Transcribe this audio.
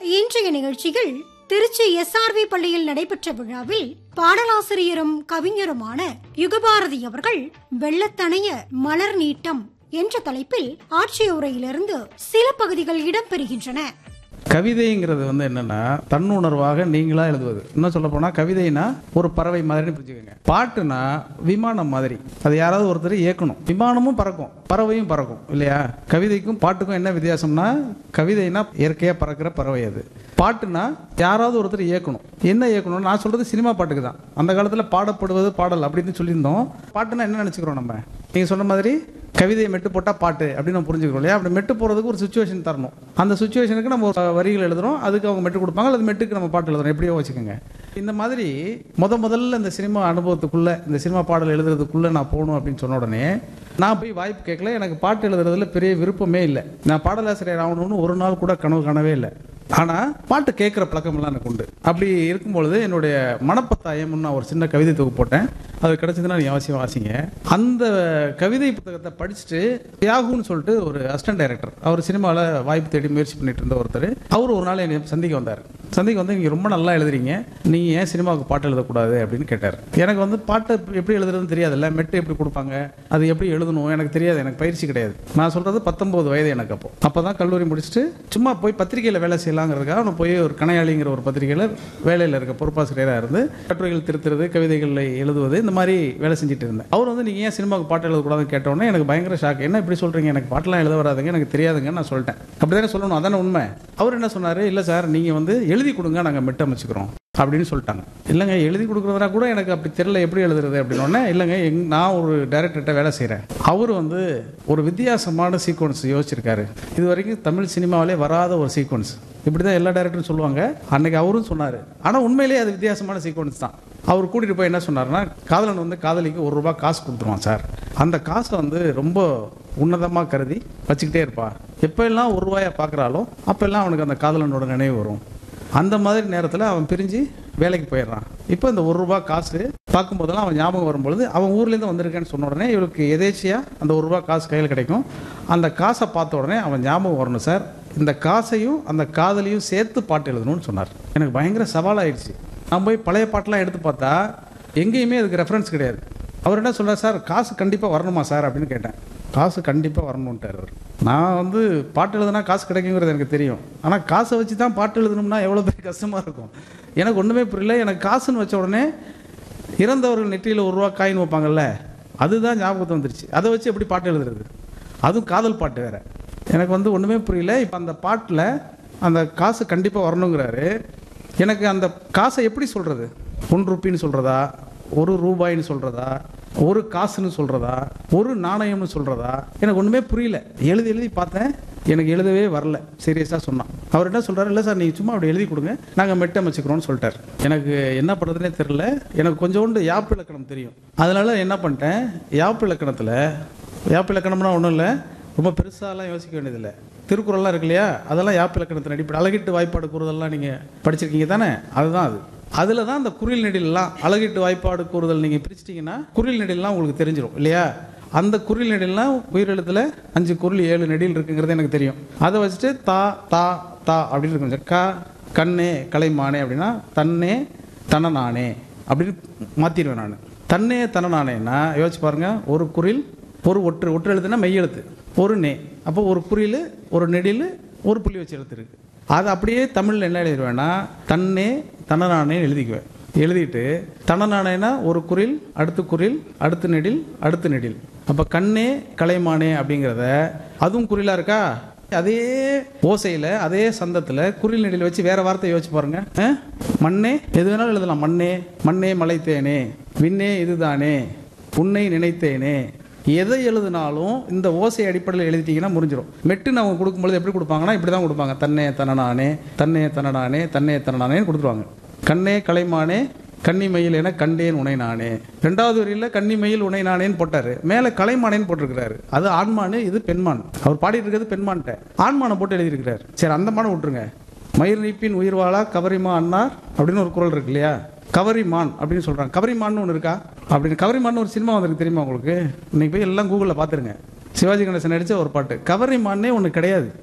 இன்றைய நிகழ்ச்சியில் திருச்சி எஸ்ஆர்வி பள்ளியில் நடைபெற்ற விழாவில் பாடலாசிரியரும் கவிஞருமான யுகபாரதி அவர்கள் வெள்ளத்தணைய மலர் நீட்டம் என்ற தலைப்பில் ஆட்சிய உரையிலிருந்து சில பகுதிகள் இடம்பெறுகின்றன கவிதைங்கிறது வந்து என்னன்னா தன்னுணர்வாக நீங்களா எழுதுவது இன்னும் சொல்ல போனா கவிதைனா ஒரு பறவை மாதிரின்னு புரிஞ்சுக்கோங்க பாட்டுனா விமானம் மாதிரி அது யாராவது ஒருத்தர் இயக்கணும் விமானமும் பறக்கும் பறவையும் பறக்கும் இல்லையா கவிதைக்கும் பாட்டுக்கும் என்ன வித்தியாசம்னா கவிதைனா இயற்கையா பறக்கிற பறவை அது பாட்டுனா யாராவது ஒருத்தர் இயக்கணும் என்ன இயக்கணும் நான் சொல்றது சினிமா பாட்டுக்கு தான் அந்த காலத்துல பாடப்படுவது பாடல் அப்படின்னு சொல்லியிருந்தோம் பாட்டுனா என்ன நினைச்சுக்கிறோம் நம்ம நீங்க சொன்ன மாதிரி கவிதையை மெட்டு போட்டா பாட்டு அப்படின்னு நம்ம புரிஞ்சுக்கிறோம் இல்லையா அப்படி மெட்டு போறதுக்கு ஒரு சுச்சுவேஷன் தரணும் அந்த சுச்சுவேஷனுக்கு நம்ம ஒரு வரிகள் எழுதுறோம் அதுக்கு அவங்க மெட்டு கொடுப்பாங்க அல்லது மெட்டுக்கு நம்ம பாட்டு எழுதுறோம் எப்படியோ வச்சுக்கோங்க இந்த மாதிரி முத முதல்ல இந்த சினிமா அனுபவத்துக்குள்ள இந்த சினிமா பாடல் எழுதுறதுக்குள்ள நான் போகணும் அப்படின்னு சொன்ன உடனே நான் போய் வாய்ப்பு கேட்கல எனக்கு பாட்டு எழுதுறதுல பெரிய விருப்பமே இல்லை நான் பாடலாசிரியர் ஆகணும்னு ஒரு நாள் கூட கனவு காணவே இல்லை ஆனா பாட்டு கேட்குற பழக்கமெல்லாம் எனக்கு உண்டு அப்படி இருக்கும்பொழுது என்னுடைய மனப்பத்தாயம்னு நான் ஒரு சின்ன கவிதை தொகுப்பு போட்டேன் அது கிடைச்சதுன்னா நீங்க அவசியம் வாசிங்க அந்த கவிதை புத்தகத்தை படிச்சுட்டு யாகுன்னு சொல்லிட்டு ஒரு அசிஸ்டன்ட் டைரக்டர் அவர் சினிமாவில் வாய்ப்பு தேடி முயற்சி பண்ணிட்டு இருந்த ஒருத்தர் அவர் ஒரு நாள் என்னை சந்திக்க வந்தார் சந்திக்க வந்து நீங்க ரொம்ப நல்லா எழுதுறீங்க நீங்க ஏன் சினிமாவுக்கு பாட்டு எழுதக்கூடாது அப்படின்னு கேட்டார் எனக்கு வந்து பாட்டு எப்படி எழுதுறதுன்னு தெரியாதுல்ல மெட்டு எப்படி கொடுப்பாங்க அது எப்படி எழுதணும் எனக்கு தெரியாது எனக்கு பயிற்சி கிடையாது நான் சொல்றது பத்தொன்பது வயது எனக்கு அப்போ அப்பதான் கல்லூரி முடிச்சுட்டு சும்மா போய் பத்திரிகையில் வேலை செய்யலாங்கிறதுக்காக நான் போய் ஒரு கணையாளிங்கிற ஒரு பத்திரிகையில் வேலையில் இருக்க பொறுப்பாசிரியராக இருந்து கட்டுரைகள் திருத்துறது கவிதைகளை எழுதுவது இந்த மாதிரி வேலை செஞ்சுட்டு இருந்தேன் அவர் வந்து நீங்கள் ஏன் சினிமாவுக்கு பாட்டு எழுதக்கூடாதுன்னு கேட்டோன்னே எனக்கு பயங்கர ஷாக் என்ன இப்படி சொல்கிறீங்க எனக்கு பாட்டெல்லாம் எழுத வராதுங்க எனக்கு தெரியாதுங்கன்னு நான் சொல்லிட்டேன் அப்படி தானே சொல்லணும் அதானே உண்மை அவர் என்ன சொன்னார் இல்லை சார் நீங்கள் வந்து எழுதி கொடுங்க நாங்கள் மெட்டு அமைச்சுக்கிறோம் அப்படின்னு சொல்லிட்டாங்க இல்லைங்க எழுதி கொடுக்குறதுனா கூட எனக்கு அப்படி தெரியல எப்படி எழுதுறது அப்படின்னு இல்லைங்க எங் நான் ஒரு டைரக்டர்கிட்ட வேலை செய்கிறேன் அவர் வந்து ஒரு வித்தியாசமான சீக்வன்ஸ் யோசிச்சிருக்காரு இது வரைக்கும் தமிழ் சினிமாவிலே வராத ஒரு சீக்வன்ஸ் இப்படி தான் எல்லா டேரக்டரும் சொல்லுவாங்க அன்னைக்கு அவரும் சொன்னார் ஆனால் உண்மையிலேயே அது வித்தியாசமான சீக்வன்ஸ் தான் அவர் கூட்டிகிட்டு போய் என்ன சொன்னார்னா காதலன் வந்து காதலிக்கு ஒரு ரூபாய் காசு கொடுத்துருவான் சார் அந்த காசை வந்து ரொம்ப உன்னதமாக கருதி வச்சுக்கிட்டே இருப்பா எப்போ எல்லாம் ஒரு ரூபாயை பார்க்குறாலோ அப்போல்லாம் அவனுக்கு அந்த காதலனோட நினைவு வரும் அந்த மாதிரி நேரத்தில் அவன் பிரிஞ்சு வேலைக்கு போயிடுறான் இப்போ இந்த ஒரு ரூபா காசு பார்க்கும்போதெல்லாம் அவன் ஞாபகம் வரும்பொழுது அவன் ஊர்லேருந்து வந்திருக்கேன்னு சொன்ன உடனே இவளுக்கு எதேச்சியாக அந்த ஒரு ரூபா காசு கையில் கிடைக்கும் அந்த காசை பார்த்த உடனே அவன் ஞாபகம் வரணும் சார் இந்த காசையும் அந்த காதலையும் சேர்த்து பாட்டு எழுதணும்னு சொன்னார் எனக்கு பயங்கர சவாலாயிடுச்சு நான் போய் பழைய பாட்டெலாம் எடுத்து பார்த்தா எங்கேயுமே அதுக்கு ரெஃபரன்ஸ் கிடையாது அவர் என்ன சொல்றார் சார் காசு கண்டிப்பாக வரணுமா சார் அப்படின்னு கேட்டேன் காசு கண்டிப்பாக வரணுன்ட்டார் அவர் நான் வந்து பாட்டு எழுதுனா காசு கிடைக்குங்கிறது எனக்கு தெரியும் ஆனால் காசை வச்சு தான் பாட்டு எழுதணும்னா எவ்வளோ பெரிய கஷ்டமாக இருக்கும் எனக்கு ஒன்றுமே புரியல எனக்கு காசுன்னு வச்ச உடனே இறந்தவர்கள் நெற்றியில் ஒரு ரூபா காயின் வைப்பாங்கல்ல அதுதான் ஞாபகத்தை வந்துருச்சு அதை வச்சு எப்படி பாட்டு எழுதுறது அதுவும் காதல் பாட்டு வேற எனக்கு வந்து ஒன்றுமே புரியல இப்போ அந்த பாட்டில் அந்த காசு கண்டிப்பாக வரணுங்கிறாரு எனக்கு அந்த காசை எப்படி சொல்கிறது ஒன் ருப்பின்னு சொல்கிறதா ஒரு ரூபாய்னு சொல்கிறதா ஒரு காசுன்னு சொல்கிறதா ஒரு நாணயம்னு சொல்கிறதா எனக்கு ஒன்றுமே புரியல எழுதி எழுதி பார்த்தேன் எனக்கு எழுதவே வரல சீரியஸாக சொன்னான் அவர் என்ன சொல்கிறாரு இல்லை சார் நீங்கள் சும்மா அப்படி எழுதி கொடுங்க நாங்கள் மெட்டு அமைச்சுக்கிறோம்னு சொல்லிட்டார் எனக்கு என்ன பண்ணுறதுனே தெரில எனக்கு கொஞ்சோண்டு யாப்பு இலக்கணம் தெரியும் அதனால என்ன பண்ணிட்டேன் யாப்பு இலக்கணத்தில் யாப்பு இலக்கணம்னா ஒன்றும் இல்லை ரொம்ப பெருசாலாம் யோசிக்க வேண்டியதில்லை திருக்குறள்லாம் இருக்கு இல்லையா அதெல்லாம் யாப்பு இலக்கணத்தின் அடிப்படை அழகிட்டு வாய்ப்பாடு கூறுதல்லாம் நீங்கள் படிச்சிருக்கீங்க தானே அதுதான் அது அதில் தான் அந்த குரில் நெடிலெலாம் அழகிட்டு வாய்ப்பாடு கூறுதல் நீங்கள் பிரிச்சிட்டிங்கன்னா குரில் நெடிலெலாம் உங்களுக்கு தெரிஞ்சிடும் இல்லையா அந்த குரில் நெடில்லாம் உயிரெழுத்தில் அஞ்சு குரில் ஏழு நெடில் இருக்குங்கிறது எனக்கு தெரியும் அதை வச்சுட்டு தா தா தா அப்படின்னு இருக்கும் க கண்ணே கலைமானே அப்படின்னா தன்னே தனநானே அப்படின்னு மாற்றிடுவேன் நான் தன்னே தனநானேன்னா யோசிச்சு பாருங்க ஒரு குரில் ஒரு ஒற்று ஒற்று எழுத்துனா மெய் எழுத்து ஒரு நே அப்போ ஒரு குறில் ஒரு நெடில் ஒரு புள்ளி வச்சு எழுத்து இருக்கு அது அப்படியே தமிழில் என்ன எழுதிடுவேன்னா தன்னே தனநானே எழுதிக்குவேன் எழுதிட்டு தனநானேனா ஒரு குரில் அடுத்து குரில் அடுத்து நெடில் அடுத்து நெடில் அப்போ கண்ணே கலைமானே அப்படிங்கிறத அதுவும் குறிலா இருக்கா அதே ஓசையில அதே சந்தத்துல குறில் நெடில் வச்சு வேற வார்த்தை யோசிச்சு பாருங்க அஹ்? மண்ணே எது வேணாலும் எழுதலாம் மண்ணே மண்ணே மலைத்தேனே விண்ணே இதுதானே உன்னை நினைத்தேனே எதை எழுதினாலும் இந்த ஓசை அடிப்படையில் எழுதிட்டீங்கன்னா முடிஞ்சிடும் மெட்டுன்னு அவங்க கொடுக்கும்பொழுது எப்படி கொடுப்பாங்கன்னா இப்படி தான் கொடுப்பாங்க தன்னே தனனானே தன்னே தனனானே தன்னே தனனானேன்னு கொடுத்துருவாங்க கண்ணே கலைமானே கன்னிமயில் என கண்டேன் உனை நானே ரெண்டாவது வரியில் கன்னிமயில் உனை நானேன்னு போட்டாரு மேலே கலைமானேன்னு போட்டிருக்கிறாரு அது ஆண்மானு இது பெண்மான் அவர் பாடிட்டு இருக்கிறது பெண்மான்ட்ட ஆண்மானை போட்டு எழுதியிருக்கிறார் சரி அந்த மானை விட்டுருங்க மயிர் நீப்பின் உயிர் வாழா கவரிமா அண்ணார் அப்படின்னு ஒரு குரல் இருக்கு இல்லையா கவரிமான் அப்படின்னு சொல்றாங்க கவரிமான்னு ஒன்று இருக்கா அப்படின்னு கவரிமான் ஒரு சினிமா வந்திருக்கு தெரியுமா உங்களுக்கு இன்னைக்கு போய் எல்லாம் கூகுளில் பார்த்துருங்க சிவாஜி கணேசன் நடிச்ச ஒரு பாட்டு கவரிமான்னே ஒன்று கிடையாது